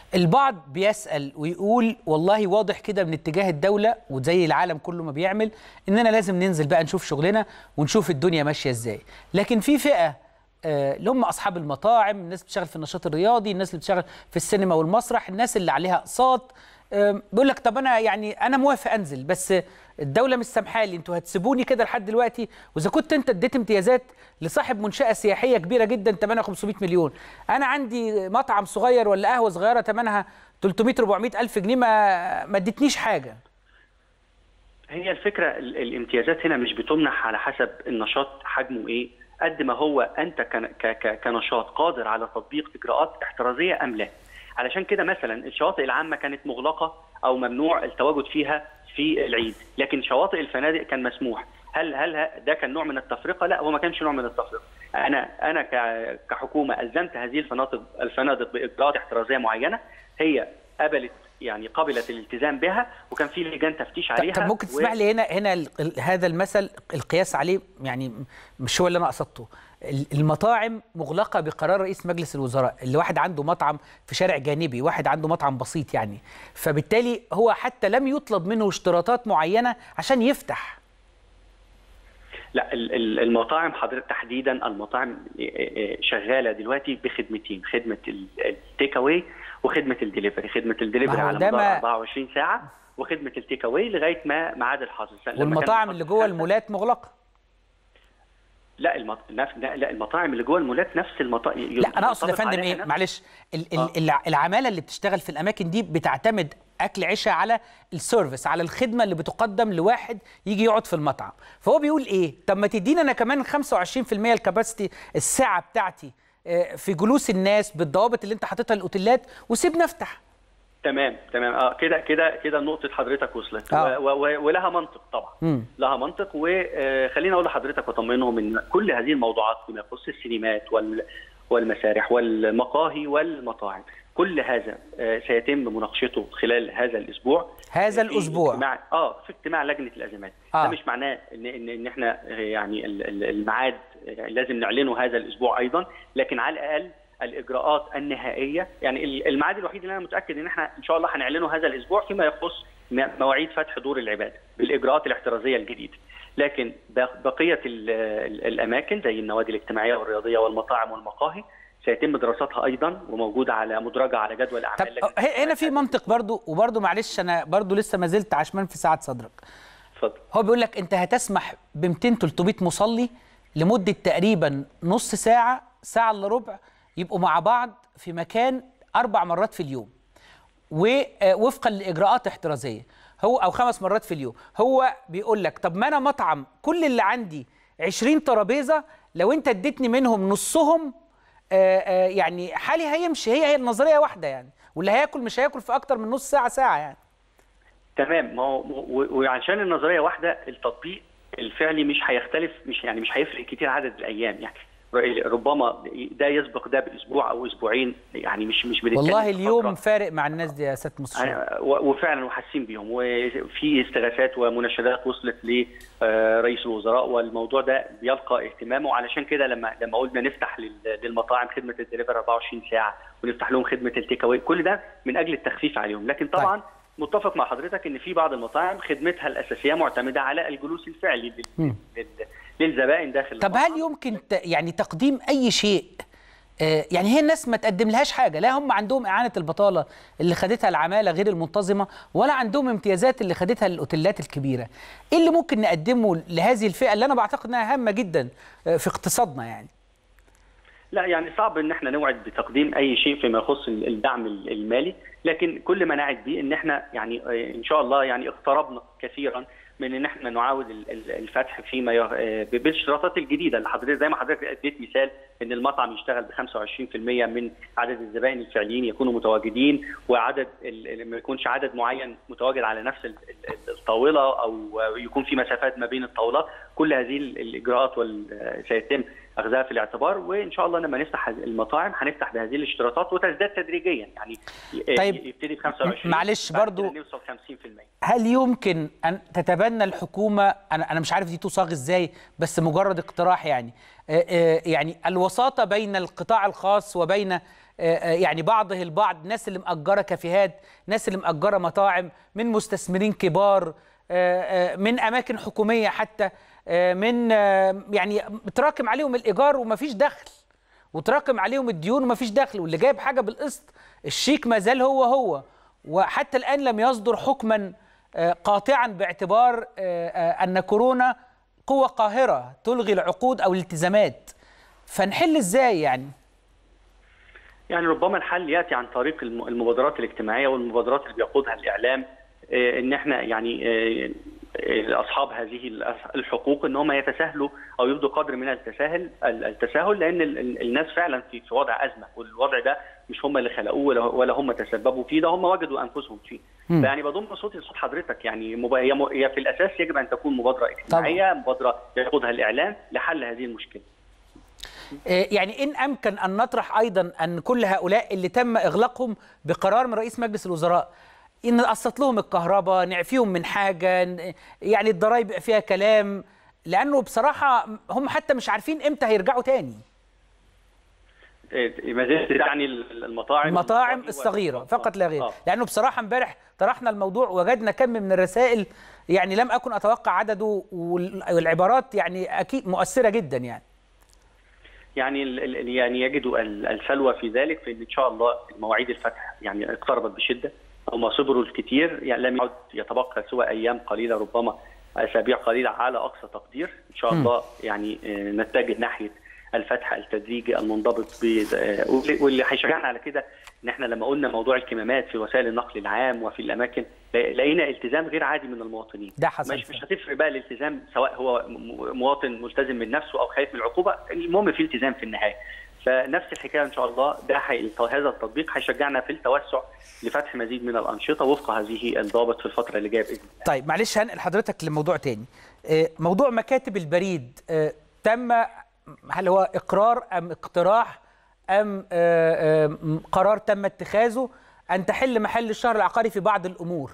البعض بيسأل ويقول والله واضح كده من اتجاه الدولة وزي العالم كله ما بيعمل إننا لازم ننزل بقى نشوف شغلنا ونشوف الدنيا ماشية إزاي لكن في فئة آه، اللي هم أصحاب المطاعم الناس بتشتغل في النشاط الرياضي الناس اللي بتشتغل في السينما والمسرح الناس اللي عليها أقساط آه، بيقول لك طب أنا يعني أنا موافق أنزل بس الدولة مش سامحالي أنتوا هتسيبوني كده لحد دلوقتي وإذا كنت أنت اديت امتيازات لصاحب منشأة سياحية كبيرة جدا ثمنها 500 مليون أنا عندي مطعم صغير ولا قهوة صغيرة ثمنها 300 400 ألف جنيه ما ما اديتنيش حاجة هي الفكره ال- الامتيازات هنا مش بتمنح على حسب النشاط حجمه ايه قد ما هو انت كن- ك- ك- كنشاط قادر على تطبيق اجراءات احترازيه ام لا علشان كده مثلا الشواطئ العامه كانت مغلقه او ممنوع التواجد فيها في العيد لكن شواطئ الفنادق كان مسموح هل هل ه- ده كان نوع من التفرقه لا هو ما كانش نوع من التفرقه انا انا ك- كحكومه الزمت هذه الفنادق الفنادق باجراءات احترازيه معينه هي قبلت يعني قبلت الالتزام بها وكان في لجان تفتيش عليها طب ممكن و- تسمح لي هنا هنا ال- ال- هذا المثل القياس عليه يعني مش هو اللي انا قصدته ال- المطاعم مغلقه بقرار رئيس مجلس الوزراء اللي واحد عنده مطعم في شارع جانبي واحد عنده مطعم بسيط يعني فبالتالي هو حتى لم يطلب منه اشتراطات معينه عشان يفتح لا ال- ال- المطاعم حضرتك تحديدا المطاعم شغاله دلوقتي بخدمتين خدمه ال- التيك اواي وخدمه الدليفري خدمه الدليفري ما هو على ده مدار ما- 24 ساعه وخدمه التيك اواي لغايه ما ميعاد الحظر لما كان والمطاعم الحظر اللي جوه خمسة- المولات مغلقه لا المط... نف... لا لا، المطاعم اللي جوه المولات نفس المطاعم لا انا اقصد يا فندم ايه معلش ال- ال- آه. الع- العماله اللي بتشتغل في الاماكن دي بتعتمد اكل عشاء على السيرفيس على الخدمه اللي بتقدم لواحد يجي يقعد في المطعم فهو بيقول ايه طب ما تدينا انا كمان 25% الكباسيتي الساعه بتاعتي آه، في جلوس الناس بالضوابط اللي انت حاططها للاوتيلات وسيبنا افتح تمام تمام اه كده كده كده نقطة حضرتك وصلت آه. و- و- ولها منطق طبعا مم. لها منطق وخليني اقول لحضرتك واطمنهم ان كل هذه الموضوعات فيما يخص السينمات وال والمسارح والمقاهي والمطاعم كل هذا آه، سيتم مناقشته خلال هذا الاسبوع هذا في الأسبوع. اجتماع اه في اجتماع لجنه الازمات آه. ده مش معناه ان ان ان احنا آه، يعني ال- ال- الميعاد آه، لازم نعلنه هذا الاسبوع ايضا لكن على الاقل الاجراءات النهائيه يعني ال- الميعاد الوحيد اللي انا متاكد ان احنا ان شاء الله هنعلنه هذا الاسبوع فيما يخص م- مواعيد فتح دور العباده بالاجراءات الاحترازيه الجديده لكن بق- بقيه ال- ال- الاماكن زي النوادي الاجتماعيه والرياضيه والمطاعم والمقاهي سيتم دراساتها ايضا وموجوده على مدرجه على جدول طب اعمال لجنة ه- هنا في منطق برضو وبرضو معلش انا برضو لسه ما زلت عشمان في ساعه صدرك اتفضل هو بيقول لك انت هتسمح ب 200 300 مصلي لمده تقريبا نص ساعه ساعه الا ربع يبقوا مع بعض في مكان اربع مرات في اليوم ووفقا لاجراءات احترازيه هو او خمس مرات في اليوم هو بيقول لك طب ما انا مطعم كل اللي عندي 20 ترابيزه لو انت اديتني منهم نصهم آه، آه، يعني حالي هيمشي هي هي النظريه واحده يعني واللي هياكل مش هياكل في اكتر من نص ساعه ساعه يعني تمام ما هو و- وعشان النظريه واحده التطبيق الفعلي مش هيختلف مش يعني مش هيفرق كتير عدد الايام يعني ر- ربما ده يسبق ده باسبوع او اسبوعين يعني مش مش بنتكلم والله في اليوم فترة. فارق مع الناس دي يا سياده المستشار أنا- و- وفعلا وحاسين بيهم وفي استغاثات ومناشدات وصلت لرئيس الوزراء والموضوع ده بيلقى اهتمامه علشان كده لما لما قلنا نفتح لل- للمطاعم خدمه الدليفري 24 ساعه ونفتح لهم خدمه التيك أواي، كل ده من اجل التخفيف عليهم لكن طبعا طيب. متفق مع حضرتك ان في بعض المطاعم خدمتها الاساسيه معتمده على الجلوس الفعلي لل- مم. لل- للزبائن داخل طب المطعم. هل يمكن ت- يعني تقديم اي شيء آه، يعني هي الناس ما تقدم لهاش حاجه لا هم عندهم اعانه البطاله اللي خدتها العماله غير المنتظمه ولا عندهم امتيازات اللي خدتها الاوتيلات الكبيره ايه اللي ممكن نقدمه لهذه الفئه اللي انا بعتقد انها هامه جدا آه، في اقتصادنا يعني لا يعني صعب ان احنا نوعد بتقديم اي شيء فيما يخص الدعم المالي لكن كل ما نعد به ان احنا يعني آه، ان شاء الله يعني اقتربنا كثيرا من ان احنا نعاود ال- ال- الفتح فيما ي- آه، بالاشتراطات الجديده اللي حضرتك زي ما حضرتك اديت مثال ان المطعم يشتغل ب 25% من عدد الزبائن الفعليين يكونوا متواجدين وعدد ال- ال- ما يكونش عدد معين متواجد على نفس ال- ال- الطاوله او يكون في مسافات ما بين الطاولات كل هذه ال- الاجراءات وال- سيتم اخذها في الاعتبار وان شاء الله لما نفتح المطاعم هنفتح بهذه الاشتراطات وتزداد تدريجيا يعني ي- طيب، يبتدي ب 25 معلش بعد برضو- كده نوصل 50% هل يمكن ان تتبنى الحكومه انا انا مش عارف دي تصاغ ازاي بس مجرد اقتراح يعني آه، آه، يعني الوساطه بين القطاع الخاص وبين آه، يعني بعضه البعض ناس اللي مأجرة كافيهات ناس اللي مأجرة مطاعم من مستثمرين كبار من أماكن حكومية حتى من يعني تراكم عليهم الإيجار ومفيش دخل وتراكم عليهم الديون ومفيش دخل واللي جايب حاجة بالقسط الشيك ما زال هو هو وحتى الآن لم يصدر حكما قاطعا باعتبار أن كورونا قوة قاهرة تلغي العقود أو الالتزامات فنحل إزاي يعني؟ يعني ربما الحل ياتي عن طريق المبادرات الاجتماعيه والمبادرات اللي بيقودها الاعلام ان احنا يعني اصحاب هذه الحقوق ان هم يتساهلوا او يبدوا قدر من التساهل التساهل لان الناس فعلا في في وضع ازمه والوضع ده مش هم اللي خلقوه ولا هم تسببوا فيه ده هم وجدوا انفسهم فيه فيعني بضم صوتي لصوت حضرتك يعني هي في الاساس يجب ان تكون مبادره اجتماعيه مبادره يقودها الاعلام لحل هذه المشكله يعني إن أمكن أن نطرح أيضا أن كل هؤلاء اللي تم إغلاقهم بقرار من رئيس مجلس الوزراء إن نقسط لهم الكهرباء نعفيهم من حاجة يعني الضرايب فيها كلام لأنه بصراحة هم حتى مش عارفين إمتى هيرجعوا تاني ما زلت يعني المطاعم المطاعم الصغيرة فقط لا غير لأنه بصراحة امبارح طرحنا الموضوع وجدنا كم من الرسائل يعني لم أكن أتوقع عدده والعبارات يعني أكيد مؤثرة جدا يعني يعني يعني يجدوا الفلوى في ذلك في ان شاء الله مواعيد الفتح يعني اقتربت بشده هم صبروا الكثير يعني لم يعد يتبقى سوى ايام قليله ربما اسابيع قليله على اقصى تقدير ان شاء الله يعني نتجه ناحيه الفتح التدريجي المنضبط واللي هيشجعنا على كده ان احنا لما قلنا موضوع الكمامات في وسائل النقل العام وفي الاماكن لقينا التزام غير عادي من المواطنين ده حصل مش مش هتفرق بقى الالتزام سواء هو مواطن ملتزم من نفسه او خايف من العقوبه المهم في التزام في النهايه فنفس الحكايه ان شاء الله ده حي... هذا التطبيق هيشجعنا في التوسع لفتح مزيد من الانشطه وفق هذه الضوابط في الفتره اللي جايه باذن الله. طيب معلش هنقل حضرتك لموضوع تاني. موضوع مكاتب البريد تم هل هو اقرار ام اقتراح ام قرار تم اتخاذه ان تحل محل الشهر العقاري في بعض الامور؟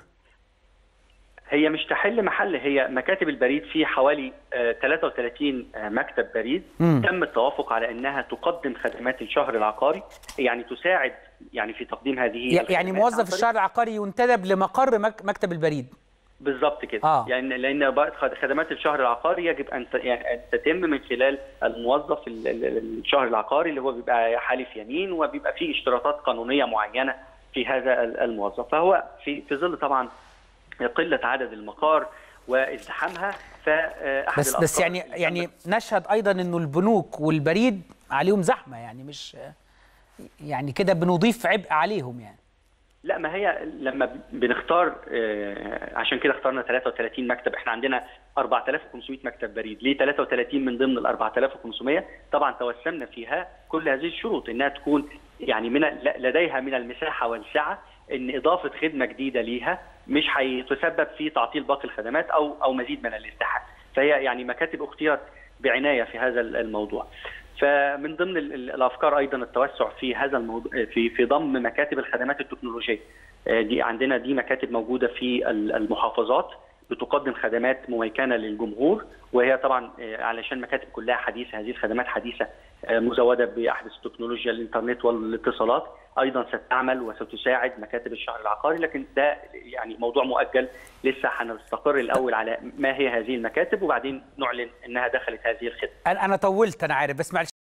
هي مش تحل محل هي مكاتب البريد في حوالي 33 مكتب بريد م. تم التوافق على انها تقدم خدمات الشهر العقاري يعني تساعد يعني في تقديم هذه يعني موظف الشهر العقاري ينتدب لمقر مكتب البريد بالظبط كده آه. يعني لان خدمات الشهر العقاري يجب ان يعني تتم من خلال الموظف الشهر العقاري اللي هو بيبقى حالف يمين وبيبقى فيه اشتراطات قانونيه معينه في هذا الموظف فهو في في ظل طبعا قله عدد المقار وازدحامها فاحد بس بس يعني يعني نشهد ايضا انه البنوك والبريد عليهم زحمه يعني مش يعني كده بنضيف عبء عليهم يعني لا ما هي لما بنختار عشان كده اخترنا 33 مكتب احنا عندنا 4500 مكتب بريد ليه 33 من ضمن ال 4500 طبعا توسمنا فيها كل هذه الشروط انها تكون يعني من لديها من المساحه والسعه ان اضافه خدمه جديده ليها مش هيتسبب في تعطيل باقي الخدمات او او مزيد من الازدحام فهي يعني مكاتب اختيرت بعنايه في هذا الموضوع فمن ضمن الافكار ايضا التوسع في هذا الموضوع في في ضم مكاتب الخدمات التكنولوجيه دي عندنا دي مكاتب موجوده في المحافظات بتقدم خدمات مميكنه للجمهور وهي طبعا علشان مكاتب كلها حديثه هذه الخدمات حديثه مزوده باحدث تكنولوجيا الانترنت والاتصالات ايضا ستعمل وستساعد مكاتب الشهر العقاري لكن ده يعني موضوع مؤجل لسه هنستقر الاول على ما هي هذه المكاتب وبعدين نعلن انها دخلت هذه الخدمه. انا طولت انا عارف بس معلش